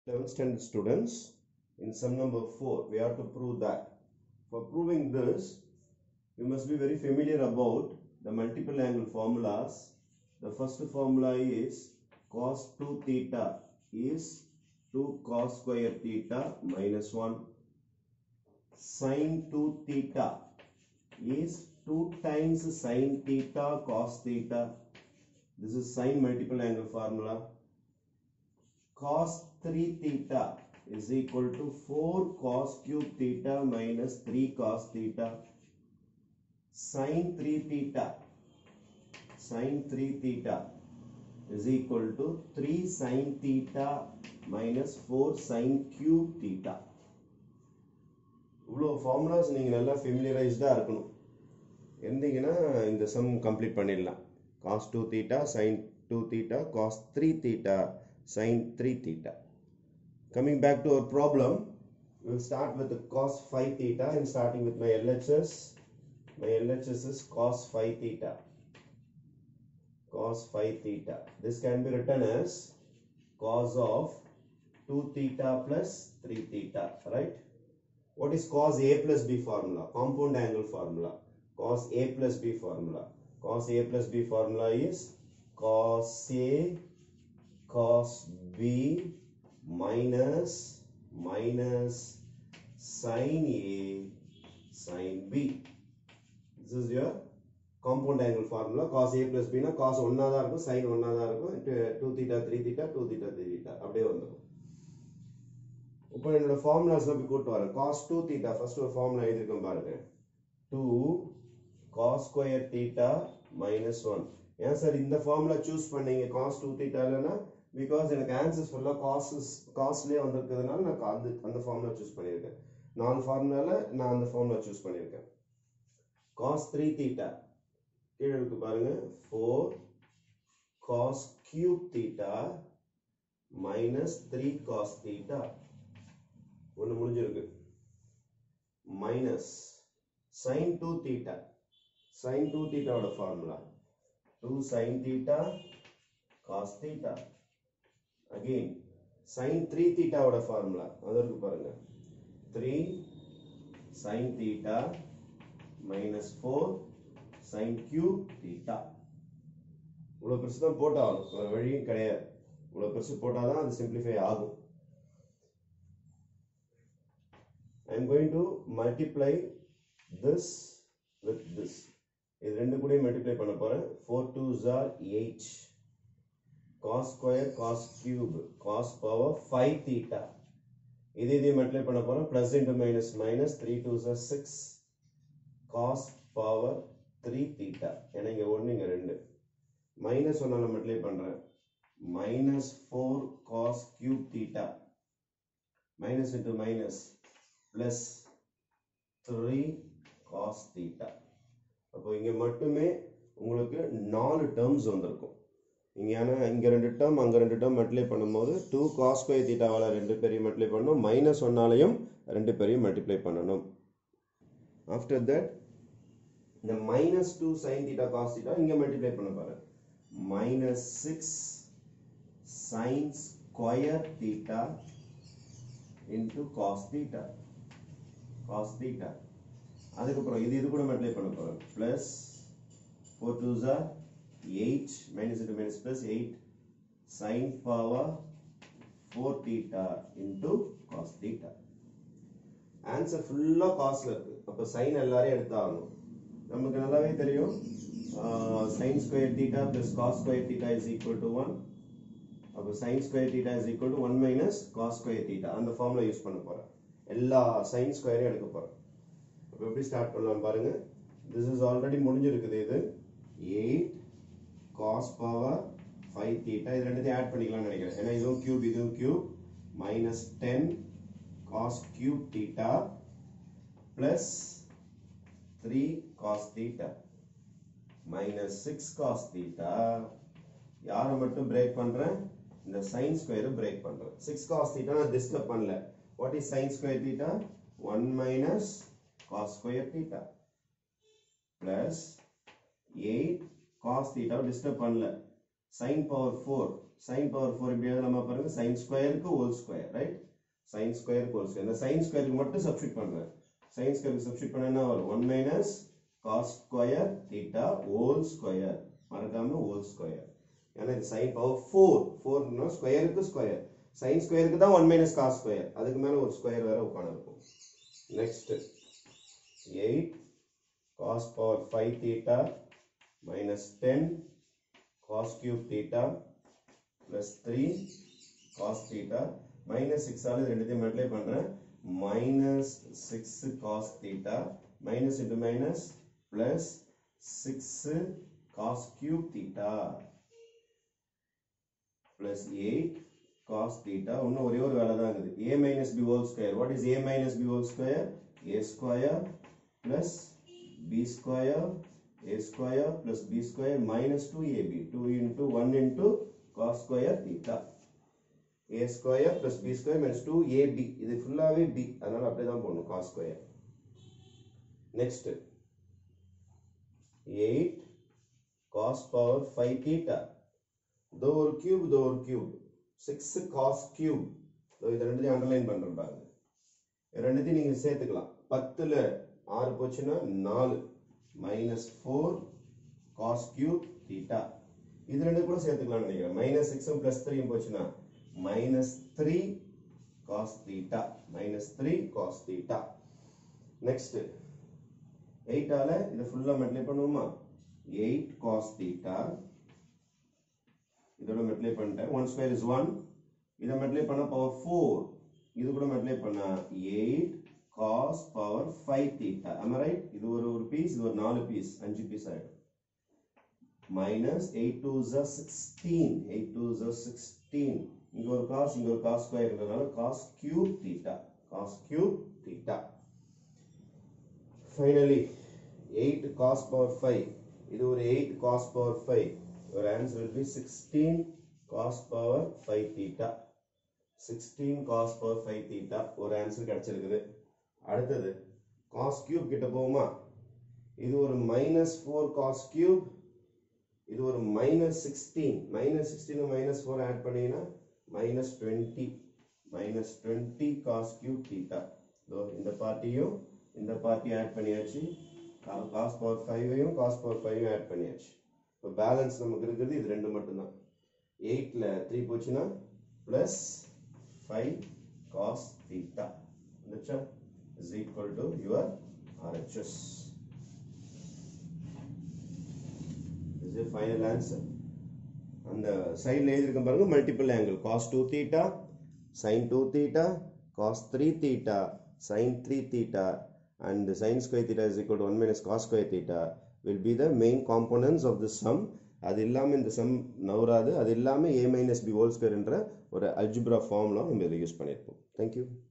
11th standard students in sum number 4 we have to prove that for proving this you must be very familiar about the multiple angle formulas the first formula is cos 2 theta is 2 cos square theta minus 1 sin 2 theta is 2 times sin theta cos theta this is sin multiple angle formula cos 3 theta is equal to 4 cos cube theta minus 3 cos theta sin 3 theta sin 3 theta is equal to 3 sin theta minus 4 sin cube theta இவ்வளோ formulas நீங்கள் நல்லா ஃபெமிலியரைஸ்டாக இருக்கணும் இருந்தீங்கன்னா இந்த sum complete பண்ணிடலாம் cos two theta sign two theta cos three theta sin 3 theta. Coming back to our problem, we will start with the cos 5 theta and starting with my LHS. My LHS is cos 5 theta. Cos 5 theta. This can be written as cos of 2 theta plus 3 theta, right? What is cos A plus B formula? Compound angle formula. Cos A plus B formula. Cos A plus B formula is cos A cos b minus minus sin a sin b this is your compound angle formula cos a plus b னா cos ஒன்னா தான் இருக்கும் sin ஒன்னா தான் இருக்கும் 2 theta 3 theta 2 theta 3 theta அப்படியே வந்துடும் இப்போ என்னோட ஃபார்முலாஸ் போய் கூட்டு வரேன் cos 2 theta ஃபர்ஸ்ட் ஒரு ஃபார்முலா எழுதிருக்கேன் பாருங்க 2 cos square theta minus 1 ஏன் சார் இந்த ஃபார்முலா சூஸ் பண்ணீங்க cos 2 theta இல்லைன்னா பிகாஸ் எனக்கு ஆன்சர்ஸ் ஃபுல்லாக காஸ்ட் காஸ்ட்லேயே வந்திருக்கிறதுனால நான் அந்த அந்த ஃபார்முலா சூஸ் பண்ணியிருக்கேன் நாலு ஃபார்முலால நான் அந்த ஃபார்முலா சூஸ் பண்ணியிருக்கேன் காஸ் த்ரீ தீட்டா கீழே இருக்கு பாருங்க four cos cube theta minus three cos theta ஒன்று முடிஞ்சிருக்கு minus sin two theta sign two தீட்டாவோட formula two sin theta cos theta again sin three தீட்டாவோட ஃபார்முலா அதற்கு பாருங்க three sin theta minus four sin cube theta இவ்வளோ பெருசு தான் போட்டாகணும் வேறு வழியும் கிடையாது இவ்வளோ பெருசு போட்டால் தான் அது சிம்பிளிஃபை ஆகும் I am going to multiply this with this இது ரெண்டு கூட மல்டிப்ளை பண்ண போகிறேன் four two are eight cos square cos cube cos power 5 theta இது இதையும் மல்டிப்ளை பண்ண போறோம் plus into minus minus three two are six cos power three theta ஏன்னா இங்க ஒன்று இங்க ரெண்டு மைனஸ் ஒன்னால மல்டிப்ளை பண்றேன் minus four cos cube theta minus into minus plus three cos theta அப்போ இங்க மட்டுமே உங்களுக்கு நாலு டேர்ம்ஸ் வந்திருக்கும் இங்கே ஆனால் இங்கே ரெண்டு டேர்ம் அங்கே ரெண்டு டேர்ம் மல்டிப்ளை பண்ணும்போது டூ காஸ் ஸ்கொயர் தீட்டாவால் ரெண்டு பேரையும் மல்டிப்ளை பண்ணணும் மைனஸ் ஒன்னாலையும் ரெண்டு பேரையும் மல்டிப்ளை பண்ணணும் ஆஃப்டர் தட் இந்த minus two sin theta cos theta இங்கே மல்டிப்ளை பண்ண பாரு minus six sin square theta into cos theta cos theta அதுக்கப்புறம் இது இது கூட மல்டிப்ளை பண்ண போகிறோம் plus four two are 8 minus into minus plus 8 sin power 4 theta into cos theta answer ஃபுல்லாக காஸ்ல இருக்கு அப்போ சைன் எல்லாரையும் எடுத்தாகணும் நமக்கு நல்லாவே தெரியும் sin square theta plus cos square theta is equal to one அப்போ sin square theta is equal to one minus cos square theta அந்த ஃபார்முலா யூஸ் பண்ண போகிறேன் எல்லா சைன் ஸ்கொயரையும் எடுக்க போகிறேன் அப்போ எப்படி ஸ்டார்ட் பண்ணலாம் பாருங்க திஸ் இஸ் ஆல்ரெடி முடிஞ்சிருக்குது இது எயிட் cos power 5 theta இது ரெண்டுத்தையும் ஆட் பண்ணிக்கலாம்னு நினைக்கிறேன் ஏன்னா இதுவும் கியூப் இதுவும் cube minus ten cos cube theta plus three cos theta minus six cos theta யாரை மட்டும் பிரேக் பண்றேன் இந்த சைன் ஸ்கொயரை பிரேக் பண்றேன் சிக்ஸ் காஸ் தீட்டா நான் டிஸ்டர்ப் பண்ணல what is sin square theta one minus cos square theta plus eight cos theta disturb பண்ணல sin power 4 sin power four இப்படி எழுதலாமா பாருங்க சைன் ஸ்கொயருக்கு ஹோல் ஸ்கொயர் ரைட் சைன் ஸ்கொயருக்கு ஹோல் ஸ்கொயர் இந்த sin ஸ்கொயருக்கு மட்டும் சப்ஸ்டிட் பண்ணுறேன் சைன் ஸ்கொயருக்கு சப்ஸ்டிட் பண்ண என்ன வரும் one minus cos square theta whole square மறக்காம ஹோல் ஸ்கொயர் ஏன்னா இது சைன் பவர் ஃபோர் ஃபோர்னா ஸ்கொயருக்கு ஸ்கொயர் சைன் ஸ்கொயருக்கு தான் ஒன் மைனஸ் காஸ் ஸ்கொயர் அதுக்கு மேலே ஒரு ஸ்கொயர் வேற உட்காந்துருக்கும் next eight cos power five theta minus ten cos cube theta plus three cos theta minus சிக்ஸால் இது ரெண்டுத்தையும் மல்டிப்ளை பண்ணுறேன் minus six cos theta minus into minus plus six cos cube theta plus eight cos theta இன்னும் ஒரே ஒரு வேலை தான் இருக்குது A minus B whole square what is A minus B whole square A square plus B square a square plus b square minus 2ab 2 into 1 into cos square theta a square plus b square minus 2ab இது ஃபுல்லாவே b அதனால அப்படியே தான் போடணும் cos square next 8 cos power 5 theta இதோ ஒரு cube இதோ ஒரு cube 6 cos cube இதோ இது ரெண்டுத்தையும் அண்டர்லைன் பண்றேன் பாருங்க இது ரெண்டுத்தையும் நீங்க சேர்த்துக்கலாம் பத்துல ஆறு போச்சுன்னா நாலு minus four cos cube theta இது ரெண்டு கூட சேர்த்துக்கலாம்னு நினைக்கிறேன் மைனஸ் சிக்ஸும் ப்ளஸ் த்ரீயும் போச்சுன்னா minus three cos theta minus three cos theta next எயிட்டால இதை ஃபுல்லாக மெட்லே பண்ணுவோமா எயிட் காஸ் தீட்டா இதோட மெட்லே பண்ணிட்டேன் ஒன் ஸ்கொயர் இஸ் ஒன் இதை மெட்லே பண்ண பவர் ஃபோர் இது கூட மெட்லே பண்ண eight cos power five theta am I right இது ஒரு ஒரு பீஸ் இது ஒரு நாலு பீஸ் அஞ்சு பீஸ் ஆயிடும் மைனஸ் எயிட் டூ ஜா சிக்ஸ்டீன் எயிட் டூ ஜா சிக்ஸ்டீன் இங்க ஒரு காஸ் இங்க ஒரு காஸ் ஸ்கொயர் இருக்கிறதுனால cos cube theta cos cube theta finally eight cos power five இது ஒரு eight cos power five your answer will be 16 cos power 5 theta 16 cos power 5 theta ஒரு answer கிடைச்சிருக்குது அடுத்தது cos cube கிட்ட போகுமா இது ஒரு மைனஸ் ஃபோர் காஸ் கியூப் இது ஒரு minus sixteen minus sixteen minus four add பண்ணீங்கன்னா minus twenty minus twenty cos cube theta இதோ இந்த பார்ட்டியும் இந்த பார்ட்டியும் ஆட் பண்ணியாச்சு காஸ் பவர் ஃபைவையும் காஸ் பவர் ஃபைவையும் ஆட் பண்ணியாச்சு இப்போ பேலன்ஸ் நமக்கு இருக்கிறது இது ரெண்டு மட்டும்தான் எயிட்டில் த்ரீ போச்சுன்னா ப்ளஸ் ஃபைவ் காஸ் தீட்டா வந்துச்சா is equal to your RHS is a final answer அந்த சைடில் எழுதியிருக்க பாருங்க multiple angle cos two theta sign two theta cos three theta sine three theta and the sin square theta is equal to 1 minus cos square theta will be the main components of the sum அது இல்லாமல் இந்த some நவராது அது இல்லாமல் A minus B whole square என்ற ஒரு algebra ஃபார்ம்லாம் நம்ம இதில் யூஸ் பண்ணியிருப்போம் தேங்க்யூ